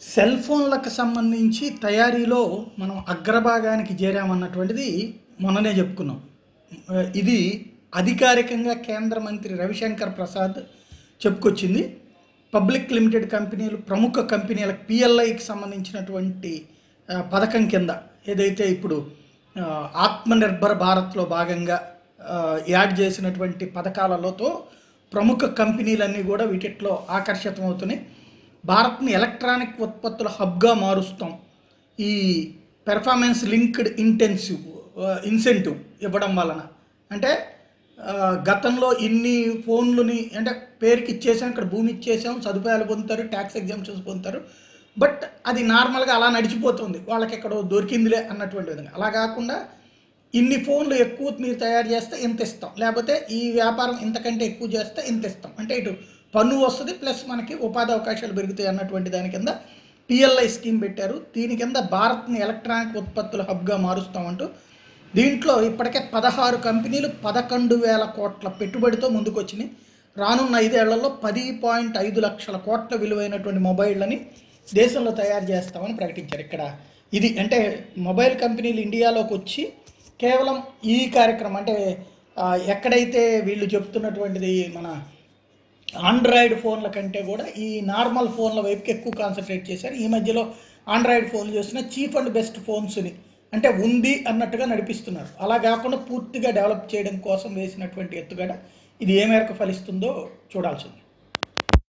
cell ఫోన్లకు సంబంధించి తయారీలో మనం అగ్రభాగానికి చేరామన్నటువంటిది మొన్ననే చెప్పుకున్నాం ఆ, ఇది అధికారికంగా కేంద్ర మంత్రి రవిశంకర్ ప్రసాద్ చెప్పుకొచ్చింది పబ్లిక్ లిమిటెడ్ కంపెనీలు ప్రముఖ కంపెనీలకు పిఎల్ఐకి సంబంధించినటువంటి ఆ, పథకం కింద ఏదైతే ఇప్పుడు ఆ, ఆత్మనిర్భర్ భారత్లో భాగంగా ఆ, యాడ్ చేసినటువంటి పథకాలతో ప్రముఖ కంపెనీలన్నీ కూడా వీటిట్లో ఆకర్షితమవుతున్నాయి భారత్ని ఎలక్ట్రానిక్ ఉత్పత్తుల హబ్గా మారుస్తాం ఈ పెర్ఫార్మెన్స్ లింక్డ్ ఇంటెన్సివ్ ఇన్సెంటివ్ ఇవ్వడం వలన అంటే ఆ, గతంలో ఇన్ని ఫోన్లని అంటే పేరుకి ఇచ్చేసాం ఇక్కడ భూమి ఇచ్చేసాం సదుపాయాలు పొందుతారు ట్యాక్స్ ఎగ్జామ్షన్స్ పొందుతారు బట్ అది నార్మల్గా అలా నడిచిపోతుంది వాళ్ళకి ఎక్కడో దొరికిందిలే అన్నటువంటి విధంగా అలా కాకుండా ఇన్ని ఫోన్లు ఎక్కువ మీరు తయారు చేస్తే ఇంత ఇస్తాం లేకపోతే ఈ వ్యాపారం ఇంతకంటే ఎక్కువ చేస్తే ఇంత ఇస్తాం అంటే ఇటు పన్ను వస్తుంది ప్లస్ మనకి ఉపాధి అవకాశాలు పెరుగుతాయి అన్నటువంటి దాని కింద పిఎల్ఐ స్కీమ్ పెట్టారు దీని కింద భారత్ని ఎలక్ట్రానిక్ ఉత్పత్తుల హబ్గా మారుస్తామంటూ దీంట్లో ఇప్పటికే పదహారు కంపెనీలు పదకొండు వేల కోట్ల పెట్టుబడితో ముందుకు వచ్చినాయి రానున్న ఐదేళ్లలో పది పాయింట్ ఐదు లక్షల కోట్ల విలువైనటువంటి మొబైళ్ళని దేశంలో తయారు చేస్తామని ప్రకటించారు ఇక్కడ ఇది అంటే మొబైల్ కంపెనీలు ఇండియాలోకి వచ్చి కేవలం ఈ కార్యక్రమం అంటే ఆ, ఎక్కడైతే వీళ్ళు చెప్తున్నటువంటిది మన ఆండ్రాయిడ్ ఫోన్ల కంటే కూడా ఈ నార్మల్ ఫోన్ల వైపుకి ఎక్కువ కాన్సన్ట్రేట్ చేశారు ఈ మధ్యలో ఆండ్రాయిడ్ ఫోన్లు చేస్తున్న చీప్ అండ్ బెస్ట్ ఫోన్స్ని అంటే ఉంది అన్నట్టుగా నడిపిస్తున్నారు అలా కాకుండా పూర్తిగా డెవలప్ చేయడం కోసం వేసినటువంటి ఎత్తుగడ ఇది ఏ మేరకు ఫలిస్తుందో చూడాల్సింది